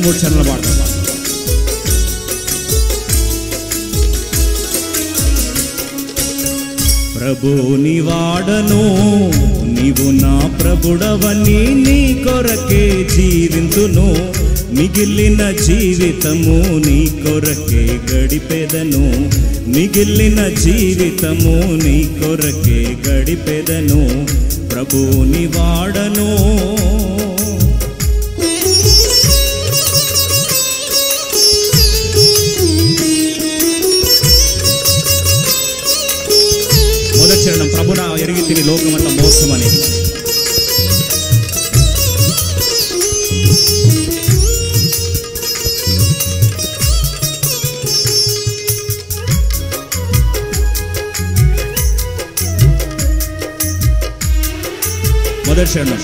మూడు చరణాలు పాడతాం ప్రభుని వాడను నీవు నా ప్రభుడవని నీ కొరకే జీవింతును మిగిలిన జీవితము నీ కొరకే గడిపెదను మిగిలిన జీవితము నీ కొరకే గడిపెదను ప్రభుని వాడను మొదటి చరణం ప్రభున ఎరిగి తిని లోకమంతా మోసమని మొదటి చరణం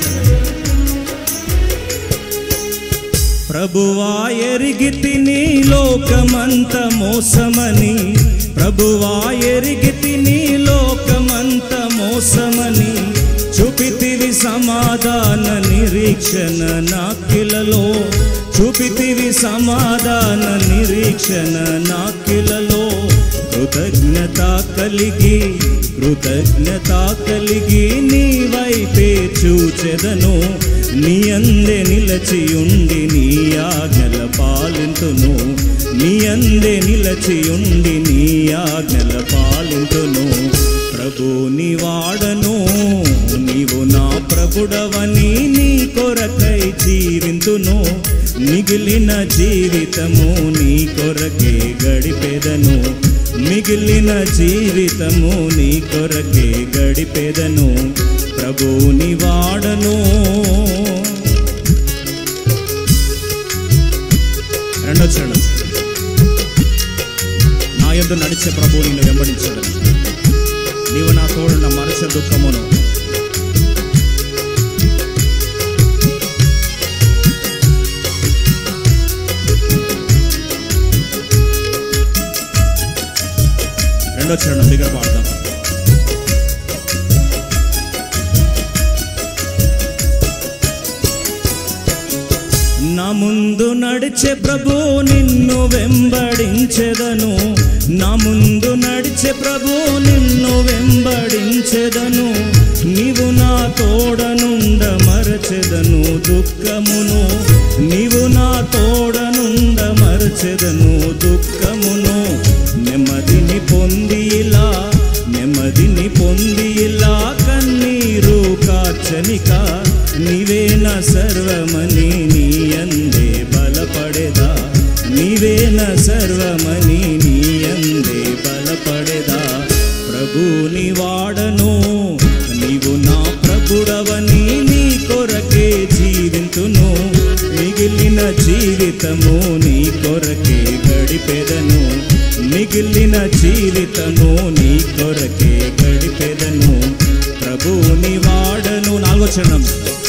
ప్రభువా ఎరిగి తిని లోకమంత మోసమని ప్రభువా ఎరిగి తిని లోకమంత మోసమని చూపితివి సమాధాన నిరీక్షణ నాకిలలో చూపితివి సమాధాన నిరీక్షణ నాకిలలో కృతజ్ఞత కలిగి కృతజ్ఞత కలిగి నీ వైపే చూచెదను నీ అందే నిలచియుండి నీ ఆజ్ఞల పాలింతును నీ అందే నిలచియుండి నీ ఆజ్ఞల పాలింతును ప్రభు నీ వాడను నీవు నా ప్రభుడవని నీ కొరకై జీవింతును మిగిలిన జీవితము నీ కొరకే గడిపెదను మిగిలిన జీవితము నీ కొరకే గడిపెదను ప్రభుని వాడను రెండో చరణం నా యొద్ద నడిచే ప్రభు నిన్ను వెంబడించడం నీవు నా తోడు నా మనసు దుఃఖమును రెండో చరణం దగ్గర పాడదాం నా ముందు నడిచే ప్రభు నిన్ను వెంబడించెదను నా ముందు నడిచే ప్రభు నిన్ను వెంబడించెదను నీవు నా తోడనుండ మరచెదను దుఃఖమును నీవు నా తోడనుండ మరచెదను దుఃఖమును నెమ్మదిని పొంది ఇలా నెమ్మదిని పొంది ఇలా కన్నీరు కార్చనిక నీవే నా సర్వమని నీ అందే బలపడేదా నీవే నా సర్వమని నీ అందే బలపడేదా ప్రభుని వాడను నీవు నా ప్రభుడవని నీ కొరకే జీవింతును మిగిలిన జీవితము నీ కొరకే గడిపెదను మిగిలిన జీవితము నీ కొరకే గడిపెదను ప్రభుని వాడను నాలుగో చరణం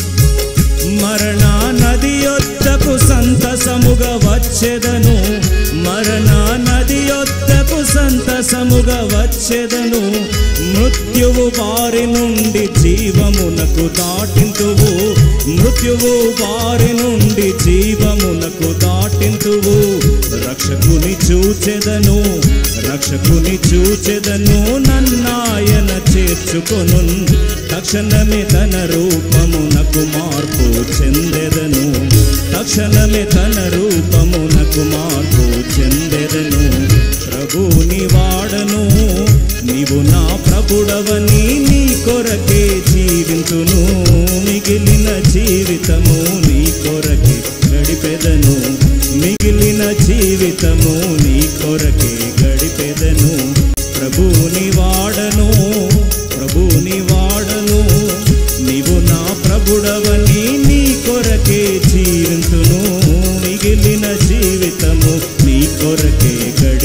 మరణ నది యొద్దకు సంతసముగా వచ్చెదను మరణ నది యొద్దకు సంతసముగా వచ్చెదను మృత్యువు బారి నుండి జీవమునకు దాటింతువు మృత్యువు బారి నుండి జీవమునకు దాటింతువు రక్షకుని చూచెదను రక్షకుని చూచెదను నన్నాయన చేర్చుకొను తక్షణమే తన రూపమునకు మార్పు చెందెదను తక్షణమే తన రూపమునకు మార్పు చెందెదను ప్రభుని వాడను నీవు నా ప్రభుడవని నీ కొరకే జీవించును మిగిలిన జీవితము నీ కొరకే గడిపెదను మిగిలిన జీవితము నీ కొరకే గడిపెదను ప్రభుని వాడను ప్రభుని వాడను నీవు నా ప్రభుడవని నీ కొరకే జీవింతును మిగిలిన జీవితము నీ కొరకే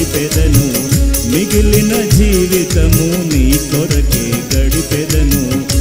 గడిపెదను మిగిలిన జీవితము నీ కొరకే గడిపెదను